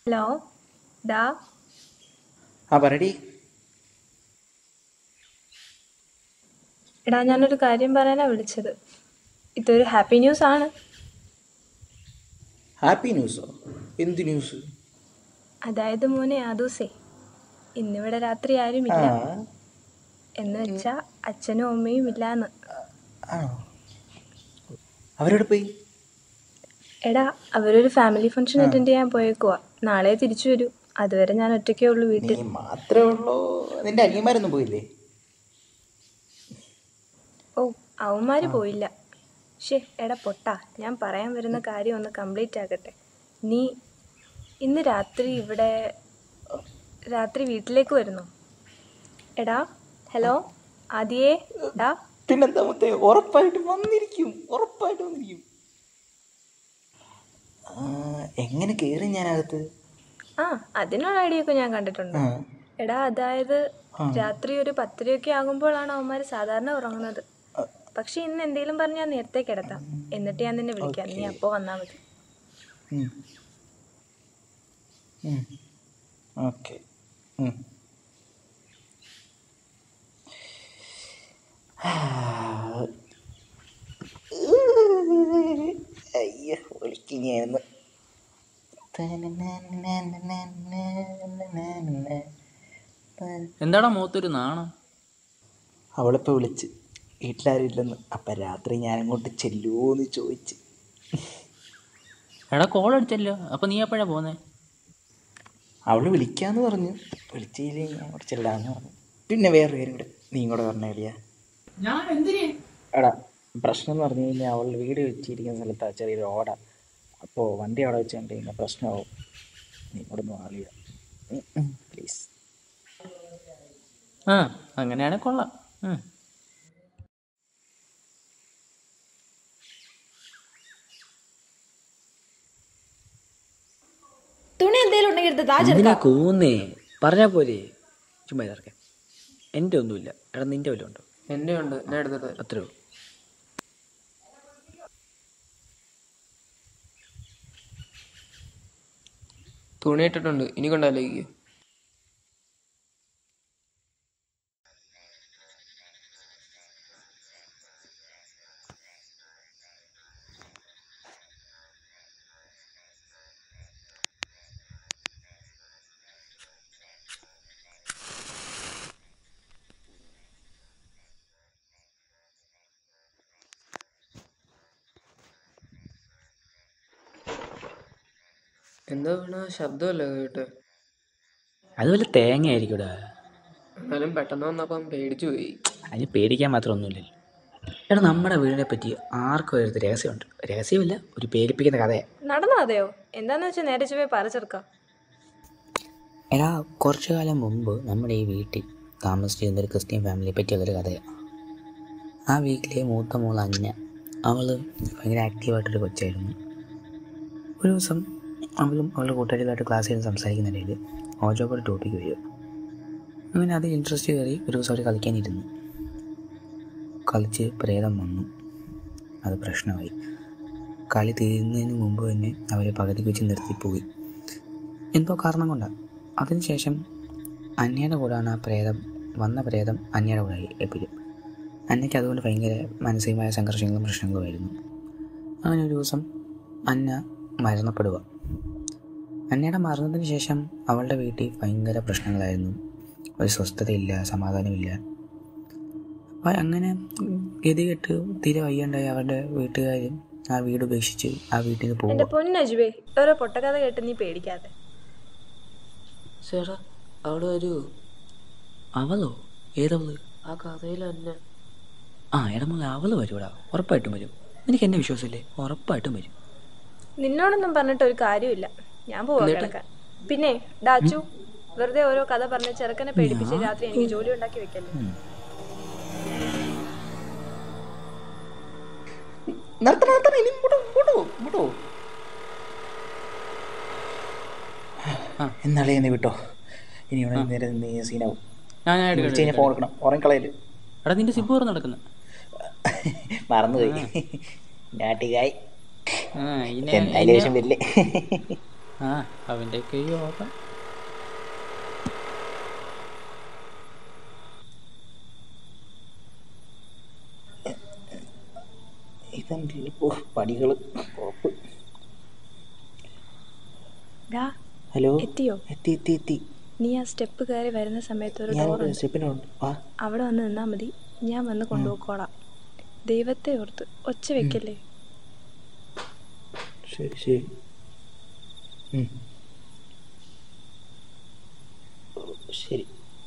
Hello ഡാ ആ പറയടി എടാ ഞാനൊരു കാര്യം പറയാനാ വിളിച്ചത് ഇതൊരു ഹാപ്പി ന്യൂസ് ആണ് ഹാപ്പി ന്യൂസോ എന്ത് ന്യൂസ് അതായത് മോനെ ആദൂസേ ഇന്നിവിടെ രാത്രി ആ ആരുമില്ല എന്ന് വെച്ചാ അച്ഛനും അമ്മയും ഇല്ലാന്ന് ആണോ അവരോട് പോയി എടാ അവരൊരു ഫാമിലി ഫംഗ്ഷൻ അറ്റൻഡ് ചെയ്യാൻ പോയേക്കുവാ നാളെ തിരിച്ചു വരൂ അതുവരെ ഞാൻ ഒറ്റയ്ക്കേ ഉള്ളൂ നീ വീട്ടിൽ മാത്രമേ ഉള്ളൂ നിന്റെ അനിയന്മാരൊന്നും പോയില്ലേ ഓ അവന്മാര് പോയില്ല ഷേ എടാ പൊട്ടാ ഞാൻ പറയാൻ വരുന്ന കാര്യം ഒന്ന് കംപ്ലീറ്റ് ആക്കട്ടെ നീ ഇന്ന് രാത്രി ഇവിടെ രാത്രി വീട്ടിലേക്ക് വരുന്നോ എടാ ഹലോ ആദിയേ ഡാ പിന്നെന്താ മൊത്തം ഉറപ്പായിട്ടും വന്നിരിക്കും ഉറപ്പായിട്ടും വന്നിരിക്കും ആ, എങ്ങനെ കയറി ഞാനകത്ത് ആ അതിനുള്ള ഐഡിയ ഒക്കെ ഞാൻ കണ്ടിട്ടുണ്ട് ആ എടാ അതായത് ആ. രാത്രി ഒരു പത്തരയൊക്കെ ആകുമ്പോഴാണ് അവന്മാർ സാധാരണ ഉറങ്ങുന്നത് പക്ഷെ ഇന്ന് എന്തെങ്കിലും പറഞ്ഞ് ഞാൻ നേരത്തെ കിടത്താം എന്നിട്ട് ഞാൻ നിന്നെ വിളിക്കാം നീ അപ്പോൾ വന്നാൽ മതി ഉം. ഉം. ഓക്കെ ഉം. അയ്യോ വിളിക്കുകയായിരുന്നു എന്താടാ മുഖത്തൊരു നാണം അവളിപ്പോൾ വിളിച്ച് വീട്ടിലാരും ഇല്ലെന്ന് അപ്പം രാത്രി ഞാൻ അങ്ങോട്ട് ചെല്ലുമോ എന്ന് ചോദിച്ച് എടാ കോൾ അടിച്ചല്ലോ അപ്പൊ നീ എപ്പോഴാ പോന്നേ അവൾ വിളിക്കാന്ന് പറഞ്ഞു വിളിച്ചില്ലേ ഞാൻ അങ്ങോട്ട് ചെല്ലാന്ന് പറഞ്ഞു പിന്നെ വേറൊരു കാര്യം കൂടെ നീ കൂടെ പറഞ്ഞ കളിയാ എടാ പ്രശ്നം എന്ന് പറഞ്ഞു കഴിഞ്ഞാൽ അവൾ വീട് വെച്ചിരിക്കുന്ന സ്ഥലത്താ ചെറിയൊരു ഓട അപ്പോൾ വണ്ടി അവിടെ വെച്ച് കണ്ടു കഴിഞ്ഞാൽ പ്രശ്നമാവും നീ കൂടെ ഒന്ന് മാറിയ പ്ലീസ് ആ അങ്ങനെയാണെ കൊള്ളാം ഉം. തുണി എന്തെങ്കിലും ഉണ്ടെങ്കിൽ എടുത്ത് താ എന്തിനാ കൂന്നേ പറഞ്ഞാ പോരെ ചുമ്മാ ഇതറക്കെ എൻ്റെ ഒന്നുമില്ല എടാ നിന്റെ വല്ലതും ഉണ്ടോ എൻ്റെ ഉണ്ട് ഞാൻ എടുത്തിട്ട് തരാം. അത്രയോ തുണി ഇട്ടിട്ടുണ്ട് ഇനി കൊണ്ടാലേക്ക് എന്താ വീണ ശബ്ദമല്ലേ കേട്ട് അത് വല്ല തേങ്ങ ആയിരിക്കൂടാ എന്നാലും പെട്ടെന്ന് വന്നപ്പം പേടിച്ചു പോയി അതിന് പേടിക്കാൻ മാത്രം ഒന്നുമില്ലല്ലോ എടാ നമ്മുടെ വീടിനെ പറ്റി ആർക്കും ഒരു രഹസ്യമുണ്ട് രഹസ്യമില്ല ഒരു പേടിപ്പിക്കുന്ന കഥയാണ് നടന്നോ അതെയോ എന്താന്ന് വെച്ചാൽ നേരെ ചൊവ്വേ പറിച്ചെടുക്കാം എടാ കുറച്ചു കാലം മുമ്പ് നമ്മുടെ ഈ വീട്ടിൽ താമസിച്ചിരുന്ന ഒരു ക്രിസ്ത്യൻ ഫാമിലിയെ പറ്റിയുള്ളൊരു കഥയാണ് ആ വീട്ടിലെ മൂത്ത മോൾ അന്ന അവൾ ഭയങ്കര ആക്റ്റീവായിട്ടൊരു കൊച്ചായിരുന്നു ഒരു ദിവസം അവളും അവളുടെ കൂട്ടുകാരികളായിട്ട് ക്ലാസ്സിൽ നിന്ന് സംസാരിക്കുന്നിടയിൽ ഓജോബർ ടോപ്പിക്ക് വരും അങ്ങനെ അത് ഇൻട്രസ്റ്റ് കയറി ഒരു ദിവസം അവർ കളിക്കാനിരുന്നു കളിച്ച് പ്രേതം വന്നു അത് പ്രശ്നമായി കളി തീരുന്നതിന് മുമ്പ് തന്നെ അവരെ പകുതിക്ക് വെച്ച് നിർത്തിപ്പോയി എന്തോ കാരണം കൊണ്ടാണ് അതിനുശേഷം അന്യയുടെ കൂടെയാണ് ആ പ്രേതം വന്ന പ്രേതം അന്യയുടെ കൂടെ എപ്പോഴും അന്നയ്ക്ക് അതുകൊണ്ട് ഭയങ്കര മാനസികമായ സംഘർഷങ്ങളും പ്രശ്നങ്ങളുമായിരുന്നു അങ്ങനെ ഒരു ദിവസം അന്ന മരണപ്പെടുക അന്നയുടെ മരണത്തിന് ശേഷം അവളുടെ വീട്ടിൽ ഭയങ്കര പ്രശ്നങ്ങളായിരുന്നു ഒരു സ്വസ്ഥതയില്ല സമാധാനമില്ല അപ്പം അങ്ങനെ ഗതികെട്ട് തീരെ വയ്യാണ്ടായി അവരുടെ വീട്ടുകാരും ആ വീട് ഉപേക്ഷിച്ച് ആ വീട്ടിൽ നിന്ന് പോകും എന്റെ പൊന്നജുബേ ഓരോ പൊട്ടക്കഥ കേട്ട് നീ പേടിക്കാതെ ചേട്ടാ അവിടെ ഒരു അവളോ ഏതവള് ആ കഥയിൽ തന്നെ ആ ഇടമുള്ള അവള് വരൂടാ ഉറപ്പായിട്ടും വരും എനിക്ക് എന്നെ വിശ്വാസമില്ലേ ഉറപ്പായിട്ടും വരും നിന്നോടൊന്നും പറഞ്ഞിട്ട് ഒരു കാര്യമില്ല ഞാൻ പോവാ കിടക്കാൻ പിന്നെ ഡാച്ചു വെറുതെ ഓരോ കഥ പറഞ്ഞ് ചെറുക്കനെ പേടിപ്പിച്ച് രാത്രി എനിക്ക് ജോലി ഉണ്ടാക്കി വെക്കല്ലേ നിർത്തണം നിർത്തണം ഇനി ഇങ്ങോട്ടോ ഇങ്ങോട്ടോ ഇങ്ങോട്ടോ എന്നാളെ എന്നെ വിട്ടോ ഇനി ഇവിടെ നേരെ നിന്ന് ഈ സീനാവും ഞാൻ ഞാൻ വിളിച്ച് എടുക്കട്ടെ കഴിഞ്ഞാൽ ഫോൺ എടുക്കണം ഉറങ്ങിക്കളയല് എടാ നിന്റെ സിബ് തുറന്ന് നടക്കുന്ന മറന്നുപോയി നാട്ടുകായി ആ ഇനി അതിന് ശേഷം വരില്ലേ ആ അവൻ്റെയൊക്കെ യോഗം ഇതെന്ത് ഓ പടികൾ ഉറപ്പ് ഡാ ഹലോ എത്തിയോ എത്തി എത്തി എത്തി നീ ആ സ്റ്റെപ്പ് കയറി വരുന്ന സമയത്ത് ഒരു ഞാൻ ഡോറുണ്ട് സ്റ്റെപ്പിനുണ്ട് വാ അവിടെ വന്ന് നിന്നാൽ മതി ഞാൻ വന്ന് കൊണ്ടുപോയിക്കോളാം ദൈവത്തെ ഓർത്ത് ഒച്ച വെക്കല്ലേ ശരി ശരി ഉം. ഓ, ശരി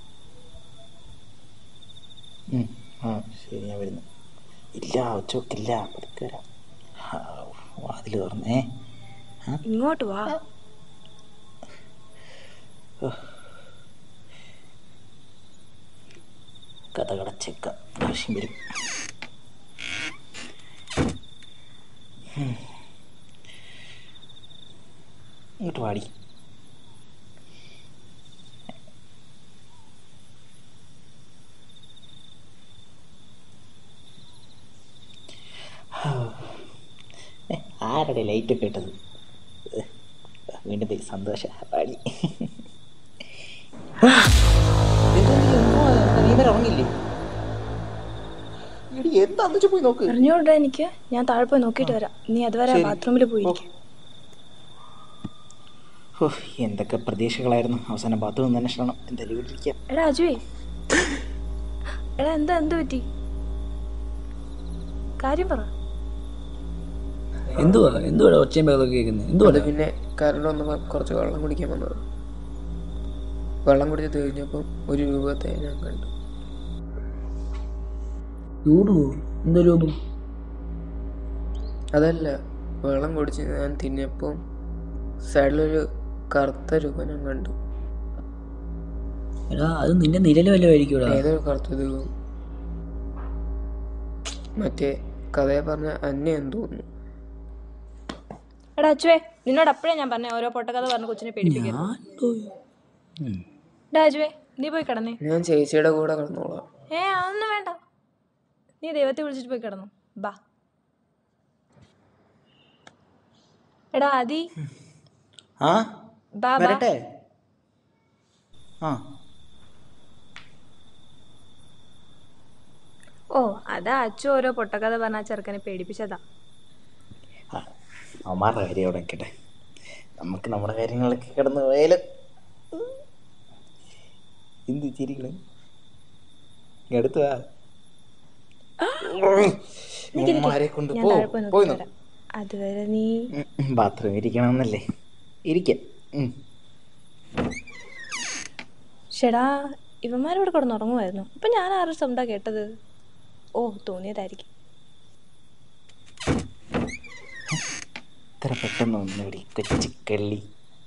ഉം. ആ ശരി ഞാൻ വരുന്നു ഇല്ല ഉച്ചവെക്കില്ല പതുക്കെ വരാം വാതിൽ തുറന്നേ ഇങ്ങോട്ട് വാ കഥ കടച്ചേക്കാം ആവശ്യം വരും ഉം. ഇങ്ങോട്ട് വാടി ഏ, ആരുടെ ലൈറ്റ് ഒക്കെ ഇട്ടത് ഏ, വീണ്ടും ദേ സന്തോഷ പാടി ഉറങ്ങില്ലേ എടി എന്താന്ന് വെച്ചാ പോയി നോക്ക് അറിഞ്ഞോടാ എനിക്ക് ഞാൻ താഴെ പോയി നോക്കിയിട്ട് വരാം നീ അതുവരെ ശരി. ബാത്റൂമിൽ പോയിരിക്കും ഓ എന്തൊക്കെ പ്രതീക്ഷകളായിരുന്നു അവസാനം ബാത്റൂം തന്നെ ക്ഷണം എന്തായാലും ഇവിടെ ഇരിക്കാം എടാ അജുവേ എടാ എന്താ എന്ത് പറ്റി കാര്യം പറ എന്തുവാ എന്തുവാ ഒച്ചയും ബഹളമൊക്കെ കേൾക്കുന്നത് എന്തുവാ അത് പിന്നെ കറണ്ട് വന്നപ്പോൾ കുറച്ച് വെള്ളം കുടിക്കാൻ വന്നത് വെള്ളം കുടിച്ച് തീർന്നപ്പം ഒരു രൂപത്തെ ഞാൻ കണ്ടു രൂപോ എന്താ രൂപം അതല്ല വെള്ളം കുടിച്ച് ഞാൻ തിന്നപ്പം സൈഡിലൊരു കറുത്ത രൂപം ഞാൻ കണ്ടു എടാ അത് നിന്റെ നിഴല് വല്ലതും ആയിരിക്കൂടാ ഏതൊരു കറുത്ത രൂപം മറ്റേ കഥയെ പറഞ്ഞ അന്യം തോന്നുന്നു എടാ അച്ചുവേ നിന്നോട് അപ്പോഴേ ഞാൻ പറഞ്ഞ ഓരോ പൊട്ടക്കഥ പറഞ്ഞ് കൊച്ചിനെ പേടിപ്പിക്കരുത് ഉം. എടാ അജുവേ നീ പോയി കിടന്നേ ഞാൻ ചേച്ചിയുടെ കൂടെ കിടന്നോളാം ഏ അതൊന്നും വേണ്ട നീ ദൈവത്തെ വിളിച്ചിട്ട് പോയി കിടന്നു ബാ എടാ അതി ആ ബാ ബാ വരട്ടെ ആ ഓ അതാ അച്ചു ഓരോ പൊട്ടക്കഥ പറഞ്ഞ ആ ചെറുക്കനെ പേടിപ്പിച്ചതാ ആ അവന്മാരുടെ കാര്യം അവിടെ നിൽക്കട്ടെ നമുക്ക് നമ്മുടെ കാര്യങ്ങളൊക്കെ കിടന്ന് പോയാലും എന്ത് ചിരികള് അടുത്ത് വാ ഉമ്മാരെ കൊണ്ട് ഞാൻ പോ താഴെ പോയി പോയി നോക്കി വരാം അതുവരെ നീ ബാത്റൂം ഇരിക്കണമെന്നല്ലേ ഇരിക്കാം ഉം. ഷെടാ ഇവന്മാരിവിടെ കിടന്നുറങ്ങുമായിരുന്നു അപ്പൊ ഞാൻ ആരുടെ സൗണ്ടാ കേട്ടത് ഓ തോന്നിയതായിരിക്കും ഇത്ര പെട്ടെന്ന് ഒന്നുകൂടി കൊച്ചിക്കള്ളി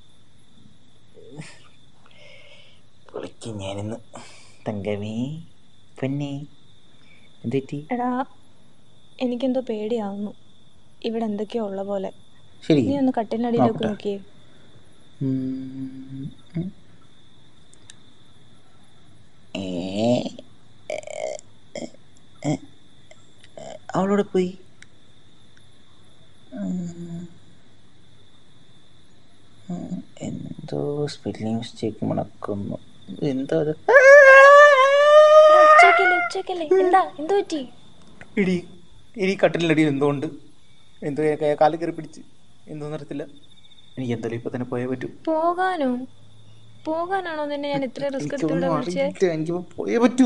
പൊളിക്കും ഞാനിന്ന് തങ്കമേ പൊന്നെ എന്തെറ്റി എടാ എനിക്കെന്തോ പേടിയാവുന്നു ഇവിടെ എന്തൊക്കെയോ ഉള്ള പോലെ ശരി നീ ഒന്ന് കട്ടിലിനടിയിലൊക്കെ നോക്കട്ടെ. നോക്കിയേ ഉം. ഉം. ഏ, ഏ, ഏ, അവളോട് പോയി ഉം. ഉം. എന്തോ സ്പെല്ലിംഗ് മിസ്റ്റേക്ക് മണക്കുന്നു എന്തോ അത് ഉച്ചക്കല്ലേ ഉച്ചക്കല്ലേ എന്താ എന്ത് പറ്റി ഇടി ഇനി കട്ടിലടിയിൽ എന്തോ ഉണ്ട് എന്തോ ക- കാല് കയറി പിടിച്ച് എന്തോ അറിയത്തില്ല എനിക്ക് എന്തായാലും ഇപ്പൊ തന്നെ പോയേ പറ്റൂ പോകാനോ പോകാനാണോ നിന്നെ ഞാൻ ഇത്രയും റിസ്ക് എടുത്ത് ഇവിടെ എനിക്കൊന്നും വിളിച്ചേ അറിയില്ല എനിക്കിപ്പോ പോയേ പറ്റൂ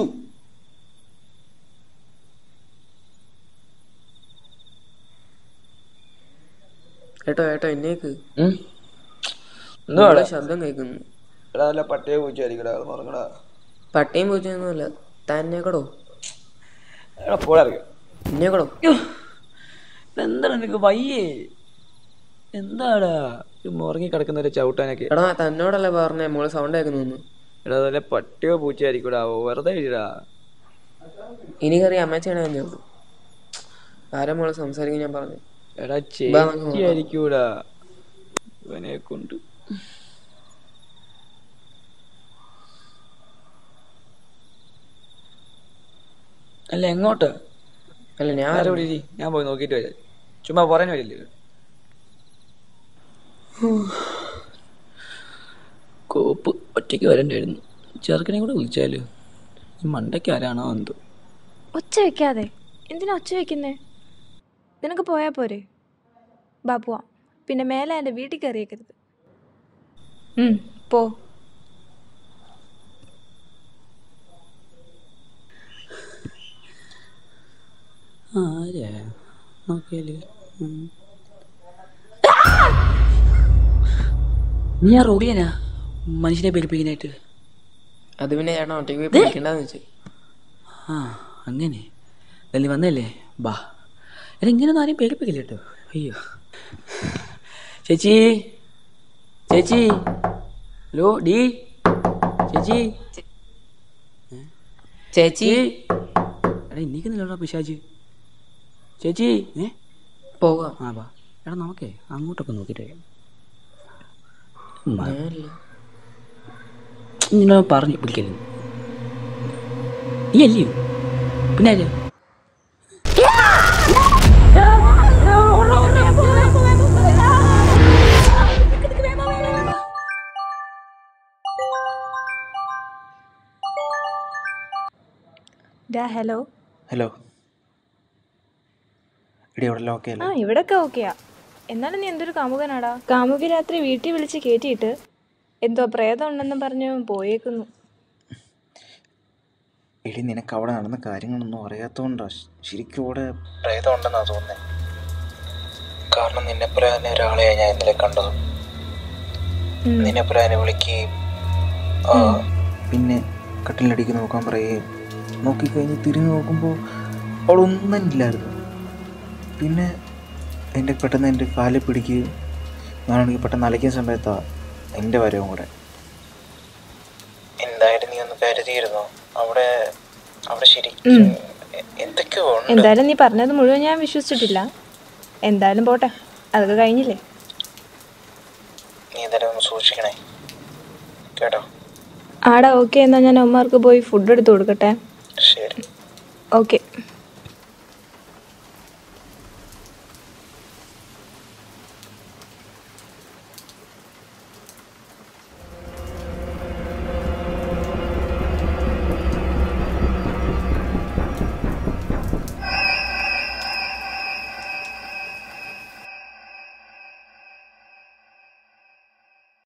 ഏട്ടോ ഏട്ടോ എന്നേക്ക് ഉം. എന്തുവാടെ ശബ്ദം കേൾക്കുന്നു എടാ അല്ല പട്ടിയെ പൂച്ചായിരിക്കടാ അത് മറങ്ങടാ പട്ടിയും പൂച്ചയൊന്നുമല്ല തന്നേക്കടോ എടാ പോടാ എന്നേക്കടോ എന്താണ് നിനക്ക് വയ്യേ എന്താടാ ഉറങ്ങി കിടക്കുന്നവരെ ചവിട്ടാനൊക്കെ എടാ തന്നോടല്ലേ പറഞ്ഞേ മോള് സൗണ്ട് കേൾക്കുന്നു എടാ അതല്ലേ പട്ടിയോ പൂച്ചയായിരിക്കൂടാ വെറുതെ ഇടാ എനിക്കറിയാം അമ്മച്ചാണ് ഞാൻ ആരാ മോള് സംസാരിക്കാൻ ഞാൻ പറഞ്ഞു എടാ ബാ, നമുക്ക് നോക്കാം. ചേച്ചിയായിരിക്കൂടാ ഇവനെ കൊണ്ട് അല്ല എങ്ങോട്ട് അല്ല ഞാൻ ആരെ വിളി ഞാൻ പോയി നോക്കിയിട്ട് വരാം ചുമ്മാ പറയാൻ വരില്ലേ ഒറ്റയ്ക്ക് വരണ്ടായിരുന്നു ചെറുക്കനെ കൂടെ വിളിച്ചാലോ ഈ മണ്ടയ്ക്ക് ആരാണോ എന്തോ ഒച്ച വെക്കാതെ എന്തിനാ ഒച്ച വെക്കുന്നേ നിനക്ക് പോയാൽ പോരെ ബാ പോവാം പിന്നെ മേലെ എൻ്റെ വീട്ടിൽ കയറിയേക്കരുത് ഉം, പോ ആരാ നോക്കിയാല് ഉം. നീ ആ റോഡിയനാ മനുഷ്യനെ പേടിപ്പിക്കാനായിട്ട് അത് പിന്നെ ചേട്ടൻ ഒറ്റയ്ക്ക് പോയി പഠിക്കണ്ടെന്ന് വെച്ചു ആ അങ്ങനെ ദല്ലി വന്നല്ലേ ബാ എടാ ഇങ്ങനൊന്നും ആരെയും പേടിപ്പിക്കില്ല കേട്ടോ അയ്യോ ചേച്ചി ചേച്ചി ഹലോ ഡി ചേച്ചി ചേച്ചി എടാ ഇന്നിക്കുന്നില്ലടാ പിശാജ് ചേച്ചി ഏ പോകാം ആ ബാ എടാ നമുക്കേ അങ്ങോട്ടൊക്കെ നോക്കിയിട്ട് ഞാനല്ല. നിന്നെ പറഞ്ഞു പിടിക്കരുത് നീ അല്ലയോ പിന്നെ ആരാ ഡാ ഹലോ ഹലോ എടി അവിടെ ഓക്കെ ആ അല്ലേ ഇവിടൊക്കെ ഓക്കെയാ എന്നാലും നീ എന്തൊരു കാമുകനാടാ കാമുകി രാത്രി വീട്ടിൽ വിളിച്ച് കയറ്റിയിട്ട് എന്തോ പ്രേതം ഉണ്ടെന്നും പറഞ്ഞ് പോയേക്കുന്നു എടി നിനക്ക് അവിടെ നടന്ന കാര്യങ്ങളൊന്നും അറിയാത്തതുകൊണ്ടാ ശരിക്കും ഇവിടെ പ്രേതം ഉണ്ടെന്നാ തോന്നുന്നത് കാരണം നിന്നെപ്പോലെ തന്നെ ഒരാളെയാണ് ഞാൻ ഇന്നലെ കണ്ടത് ഉം. നിന്നെപ്പോലെ തന്നെ വിളിക്കുകയും ആ, പിന്നെ കട്ടിലടിക്ക് നോക്കാൻ പറയുകയും നോക്കിക്കഴിഞ്ഞ് തിരിഞ്ഞു നോക്കുമ്പോൾ അവിടെ ഒന്നും തന്നെ ഇല്ലായിരുന്നു പിന്നെ എൻ്റെ പെട്ടെന്ന് എൻ്റെ കാലിൽ പിടിക്കുകയും ഞാനാണെങ്കിൽ പെട്ടെന്ന് അലയ്ക്കുന്ന സമയത്താ എൻ്റെ വരവും കൂടെ എന്തായാലും നീ ഒന്ന് കരുതിയിരുന്നോ അവിടെ അവിടെ ശരിക്കും എ- എന്തൊക്കെയോ ഉണ്ട് എന്തായാലും നീ പറഞ്ഞത് മുഴുവൻ ഞാൻ വിശ്വസിച്ചിട്ടില്ല എന്തായാലും പോട്ടെ അതൊക്കെ കഴിഞ്ഞില്ലേ നീ എന്തായാലും ഒന്ന് സൂക്ഷിക്കണേ കേട്ടോ ആടാ ഓക്കെ എന്നാൽ ഞാൻ അമ്മമാർക്ക് പോയി ഫുഡ് എടുത്ത് കൊടുക്കട്ടെ ശരി ഓക്കെ